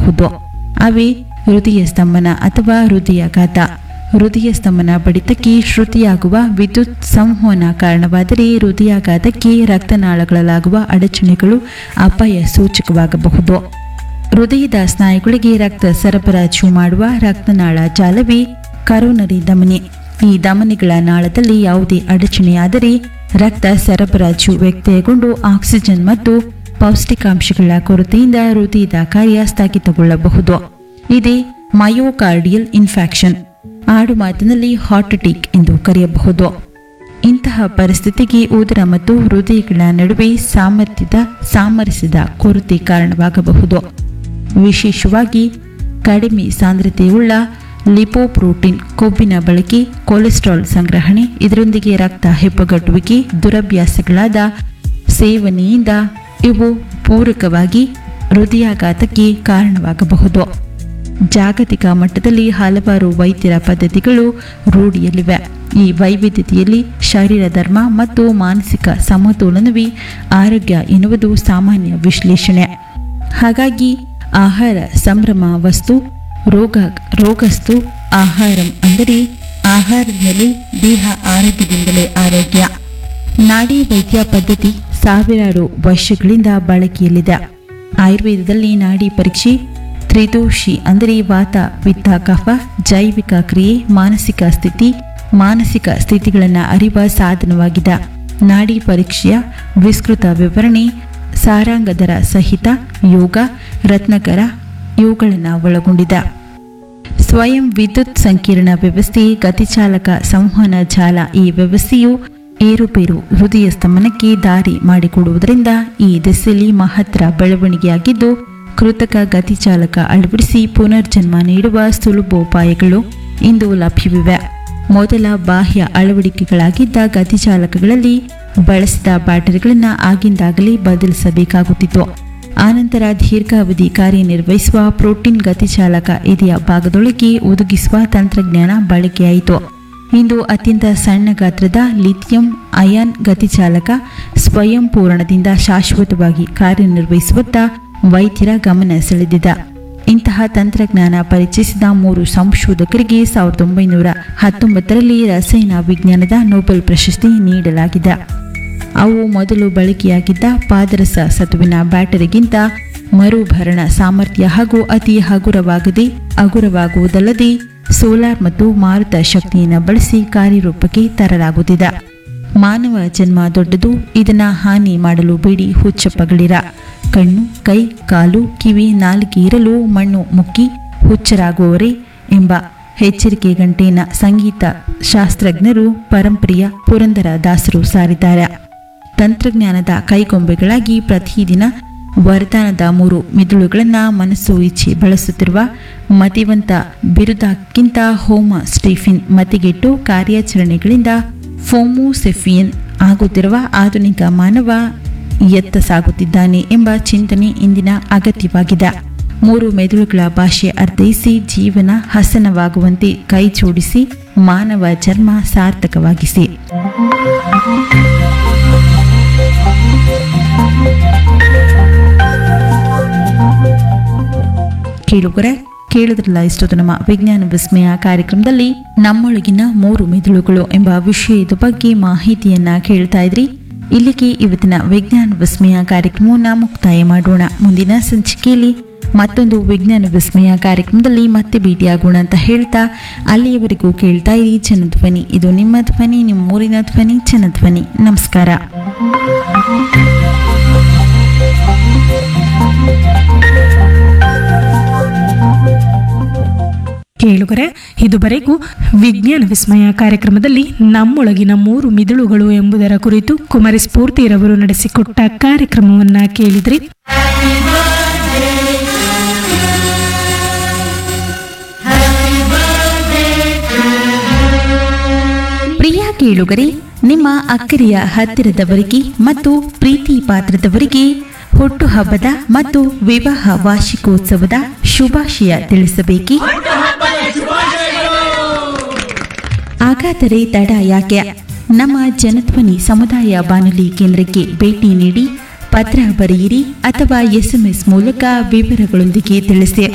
ಕಾಣಬಹುದು ಅವೇ ಹೃದಯ ಸ್ತಂಭನ ಅಥವಾ ಹೃದಯಾಘಾತ ಹೃದಯ ಸ್ತಂಭನ ಬಡಿತಕ್ಕೆ ಶ್ರುತಿಯಾಗುವ ವಿದ್ಯುತ್ ಸಂವಹನ ಕಾರಣವಾದರೆ ಹೃದಯಾಘಾತಕ್ಕೆ ರಕ್ತನಾಳಗಳಲ್ಲಾಗುವ ಅಡಚಣೆಗಳು ಅಪಾಯ ಸೂಚಕವಾಗಬಹುದು ಹೃದಯದ ಸ್ನಾಯುಗಳಿಗೆ ರಕ್ತ ಸರಬರಾಜು ಮಾಡುವ ರಕ್ತನಾಳ ಜಾಲವೇ ಕರೋನರಿ ಧಮನಿ ಈ ಧಮನಿಗಳ ನಾಳದಲ್ಲಿ ಯಾವುದೇ ಅಡಚಣೆಯಾದರೆ ರಕ್ತ ಸರಬರಾಜು ವ್ಯತ್ಯಯಗೊಂಡು ಆಕ್ಸಿಜನ್ ಮತ್ತು ಪೌಷ್ಟಿಕಾಂಶಗಳ ಕೊರತೆಯಿಂದ ಹೃದಯದ ಕಾರ್ಯ ಸ್ಥಗಿತಗೊಳ್ಳಬಹುದು ಇದೇ ಮಯೋಕಾರ್ಡಿಯಲ್ ಇನ್ಫೆಕ್ಷನ್ ಆಡು ಮಾತಿನಲ್ಲಿ ಹಾರ್ಟ್ ಅಟ್ಯಾಕ್ ಎಂದು ಕರೆಯಬಹುದು ಇಂತಹ ಪರಿಸ್ಥಿತಿಗೆ ಉದರ ಮತ್ತು ಹೃದಯಗಳ ನಡುವೆ ಸಾಮರ್ಥ್ಯದ ಸಾಮರಸ್ಯದ ಕೊರತೆ ಕಾರಣವಾಗಬಹುದು ವಿಶೇಷವಾಗಿ ಕಡಿಮೆ ಸಾಂದ್ರತೆಯುಳ್ಳ ಲಿಪೋಪ್ರೋಟೀನ್ ಕೊಬ್ಬಿನ ಬಳಕೆ ಕೊಲೆಸ್ಟ್ರಾಲ್ ಸಂಗ್ರಹಣೆ ಇದರೊಂದಿಗೆ ರಕ್ತ ಹೆಪ್ಪಗಟ್ಟುವಿಕೆ ದುರಭ್ಯಾಸಗಳಾದ ಸೇವನೆಯಿಂದ ಇವು ಪೂರಕವಾಗಿ ಹೃದಯಾಘಾತಕ್ಕೆ ಕಾರಣವಾಗಬಹುದು ಜಾಗತಿಕ ಮಟ್ಟದಲ್ಲಿ ಹಲವಾರು ವೈದ್ಯರ ಪದ್ಧತಿಗಳು ರೂಢಿಯಲ್ಲಿವೆ ಈ ವೈವಿಧ್ಯತೆಯಲ್ಲಿ ಶರೀರ ಧರ್ಮ ಮತ್ತು ಮಾನಸಿಕ ಸಮತೋಲನವೇ ಆರೋಗ್ಯ ಎನ್ನುವುದು ಸಾಮಾನ್ಯ ವಿಶ್ಲೇಷಣೆ ಹಾಗಾಗಿ ಆಹಾರ ಸಂಭ್ರಮ ವಸ್ತು ರೋಗ ರೋಗಸ್ತು ಆಹಾರಂ ಅಂದರೆ ಆಹಾರದಲ್ಲಿ ದೇಹ ಆರೋಗ್ಯದಿಂದಲೇ ಆರೋಗ್ಯ ನಾಡಿ ವೈದ್ಯ ಪದ್ಧತಿ ಸಾವಿರಾರು ವರ್ಷಗಳಿಂದ ಬಳಕೆಯಲ್ಲಿದೆ ಆಯುರ್ವೇದದಲ್ಲಿ ನಾಡಿ ಪರೀಕ್ಷೆ ತ್ರಿದೋಷಿ ಅಂದರೆ ವಾತ ಪಿತ್ತ ಕಫ ಜೈವಿಕ ಕ್ರಿಯೆ ಮಾನಸಿಕ ಸ್ಥಿತಿ ಮಾನಸಿಕ ಸ್ಥಿತಿಗಳನ್ನು ಅರಿವ ಸಾಧನವಾಗಿದೆ ನಾಡಿ ಪರೀಕ್ಷೆಯ ವಿಸ್ತೃತ ವಿವರಣೆ ಸಾರಾಂಗದರ ಸಹಿತ ಯೋಗ ರತ್ನಕರ ಇವುಗಳನ್ನು ಒಳಗೊಂಡಿದೆ ಸ್ವಯಂ ವಿದ್ಯುತ್ ಸಂಕೀರ್ಣ ವ್ಯವಸ್ಥೆ ಗತಿಚಾಲಕ ಸಂವಹನ ಜಾಲ ಈ ವ್ಯವಸ್ಥೆಯು ಏರುಪೇರು ಹೃದಯ ಸ್ತಂಭನಕ್ಕೆ ದಾರಿ ಮಾಡಿಕೊಡುವುದರಿಂದ ಈ ದಿಸೆಯಲ್ಲಿ ಮಹತ್ತರ ಬೆಳವಣಿಗೆಯಾಗಿದ್ದು ಕೃತಕ ಗತಿಚಾಲಕ ಅಳವಡಿಸಿ ಪುನರ್ಜನ್ಮ ನೀಡುವ ಸುಲಭೋಪಾಯಗಳು ಇಂದು ಲಭ್ಯವಿವೆ ಮೊದಲ ಬಾಹ್ಯ ಅಳವಡಿಕೆಗಳಾಗಿದ್ದ ಗತಿಚಾಲಕಗಳಲ್ಲಿ ಬಳಸಿದ ಬ್ಯಾಟರಿಗಳನ್ನು ಆಗಿಂದಾಗಲೇ ಬದಲಿಸಬೇಕಾಗುತ್ತಿತ್ತು ಆನಂತರ ದೀರ್ಘಾವಧಿ ಕಾರ್ಯನಿರ್ವಹಿಸುವ ಪ್ರೋಟೀನ್ ಗತಿಚಾಲಕ ಇದೆಯ ಭಾಗದೊಳಗೆ ಒದಗಿಸುವ ತಂತ್ರಜ್ಞಾನ ಬಳಕೆಯಾಯಿತು ಇಂದು ಅತ್ಯಂತ ಸಣ್ಣ ಗಾತ್ರದ ಲಿಥಿಯಂ ಅಯಾನ್ ಗತಿಚಾಲಕ ಸ್ವಯಂ ಪೂರಣದಿಂದ ಶಾಶ್ವತವಾಗಿ ಕಾರ್ಯನಿರ್ವಹಿಸುವತ್ತ ವೈದ್ಯರ ಗಮನ ಸೆಳೆದಿದೆ ಇಂತಹ ತಂತ್ರಜ್ಞಾನ ಪರಿಚಯಿಸಿದ ಮೂರು ಸಂಶೋಧಕರಿಗೆ ಸಾವಿರದ ಒಂಬೈನೂರ ಹತ್ತೊಂಬತ್ತರಲ್ಲಿ ರಸಾಯನ ವಿಜ್ಞಾನದ ನೊಬೆಲ್ ಪ್ರಶಸ್ತಿ ನೀಡಲಾಗಿದೆ ಅವು ಮೊದಲು ಬಳಕೆಯಾಗಿದ್ದ ಪಾದರಸ ಸತುವಿನ ಬ್ಯಾಟರಿಗಿಂತ ಮರುಭರಣ ಸಾಮರ್ಥ್ಯ ಹಾಗೂ ಅತಿ ಹಗುರವಾಗದೆ ಹಗುರವಾಗುವುದಲ್ಲದೆ ಸೋಲಾರ್ ಮತ್ತು ಮಾರುತ ಶಕ್ತಿಯನ್ನು ಬಳಸಿ ಕಾರ್ಯರೂಪಕ್ಕೆ ತರಲಾಗುತ್ತಿದೆ ಮಾನವ ಜನ್ಮ ದೊಡ್ಡದು ಇದನ್ನ ಹಾನಿ ಮಾಡಲು ಬೇಡಿ ಹುಚ್ಚಪ್ಪಗಳಿರ ಕಣ್ಣು ಕೈ ಕಾಲು ಕಿವಿ ನಾಲಿಗೆ ಇರಲು ಮಣ್ಣು ಮುಕ್ಕಿ ಹುಚ್ಚರಾಗುವವರೇ ಎಂಬ ಎಚ್ಚರಿಕೆ ಗಂಟೆನ ಸಂಗೀತ ಶಾಸ್ತ್ರಜ್ಞರು ಪರಂಪರೆಯ ಪುರಂದರ ದಾಸರು ಸಾರಿದ್ದಾರೆ ತಂತ್ರಜ್ಞಾನದ ಕೈಗೊಂಬೆಗಳಾಗಿ ಪ್ರತಿದಿನ ವರದಾನದ ಮೂರು ಮಿದುಳುಗಳನ್ನು ಮನಸ್ಸು ಇಚ್ಛೆ ಬಳಸುತ್ತಿರುವ ಮತಿವಂತ ಬಿರುದಕ್ಕಿಂತ ಹೋಮ ಸ್ಟೀಫಿನ್ ಮತಿಗೆಟ್ಟು ಕಾರ್ಯಾಚರಣೆಗಳಿಂದ ಫೋಮೋಸೆಫಿಯನ್ ಆಗುತ್ತಿರುವ ಆಧುನಿಕ ಮಾನವ ಎತ್ತ ಸಾಗುತ್ತಿದ್ದಾನೆ ಎಂಬ ಚಿಂತನೆ ಇಂದಿನ ಅಗತ್ಯವಾಗಿದೆ ಮೂರು ಮೆದುಳುಗಳ ಭಾಷೆ ಅರ್ಥೈಸಿ ಜೀವನ ಹಸನವಾಗುವಂತೆ ಕೈ ಜೋಡಿಸಿ ಮಾನವ ಜನ್ಮ ಸಾರ್ಥಕವಾಗಿಸಿ ಕೇಳುಗರೆ ಕೇಳಿದ್ರಲ್ಲ ಇಷ್ಟೊತ್ತು ನಮ್ಮ ವಿಜ್ಞಾನ ವಿಸ್ಮಯ ಕಾರ್ಯಕ್ರಮದಲ್ಲಿ ನಮ್ಮೊಳಗಿನ ಮೂರು ಮೆದುಳುಗಳು ಎಂಬ ವಿಷಯದ ಬಗ್ಗೆ ಮಾಹಿತಿಯನ್ನ ಕೇಳ್ತಾ ಇದ್ರಿ ಇಲ್ಲಿಗೆ ಇವತ್ತಿನ ವಿಜ್ಞಾನ ವಿಸ್ಮಯ ಕಾರ್ಯಕ್ರಮವನ್ನ ಮುಕ್ತಾಯ ಮಾಡೋಣ ಮುಂದಿನ ಸಂಚಿಕೆಯಲ್ಲಿ ಮತ್ತೊಂದು ವಿಜ್ಞಾನ ವಿಸ್ಮಯ ಕಾರ್ಯಕ್ರಮದಲ್ಲಿ ಮತ್ತೆ ಭೇಟಿಯಾಗೋಣ ಅಂತ ಹೇಳ್ತಾ ಅಲ್ಲಿಯವರೆಗೂ ಕೇಳ್ತಾ ಇರಿ ಜನಧ್ವನಿ ಇದು ನಿಮ್ಮ ಧ್ವನಿ ನಿಮ್ಮ ಊರಿನ ಧ್ವನಿ ಜನಧ್ವನಿ ನಮಸ್ಕಾರ ಕೇಳುಗರೆ ಇದುವರೆಗೂ ವಿಜ್ಞಾನ ವಿಸ್ಮಯ ಕಾರ್ಯಕ್ರಮದಲ್ಲಿ ನಮ್ಮೊಳಗಿನ ಮೂರು ಮಿದುಳುಗಳು ಎಂಬುದರ ಕುರಿತು ಕುಮಾರಿ ಸ್ಫೂರ್ತಿರವರು ನಡೆಸಿಕೊಟ್ಟ ಕಾರ್ಯಕ್ರಮವನ್ನ ಕೇಳಿದ್ರಿ ಪ್ರಿಯ ಕೇಳುಗರೆ ನಿಮ್ಮ ಅಕ್ಕರೆಯ ಹತ್ತಿರದವರಿಗೆ ಮತ್ತು ಪ್ರೀತಿ ಪಾತ್ರದವರಿಗೆ ಹುಟ್ಟುಹಬ್ಬದ ಮತ್ತು ವಿವಾಹ ವಾರ್ಷಿಕೋತ್ಸವದ ಶುಭಾಶಯ ತಿಳಿಸಬೇಕೇ ಹಾಗಾದರೆ ತಡ ಯಾಕೆ ನಮ್ಮ ಜನಧ್ವನಿ ಸಮುದಾಯ ಬಾನುಲಿ ಕೇಂದ್ರಕ್ಕೆ ಭೇಟಿ ನೀಡಿ ಪತ್ರ ಬರೆಯಿರಿ ಅಥವಾ ಎಸ್ಎಂಎಸ್ ಮೂಲಕ ವಿವರಗಳೊಂದಿಗೆ ತಿಳಿಸಿ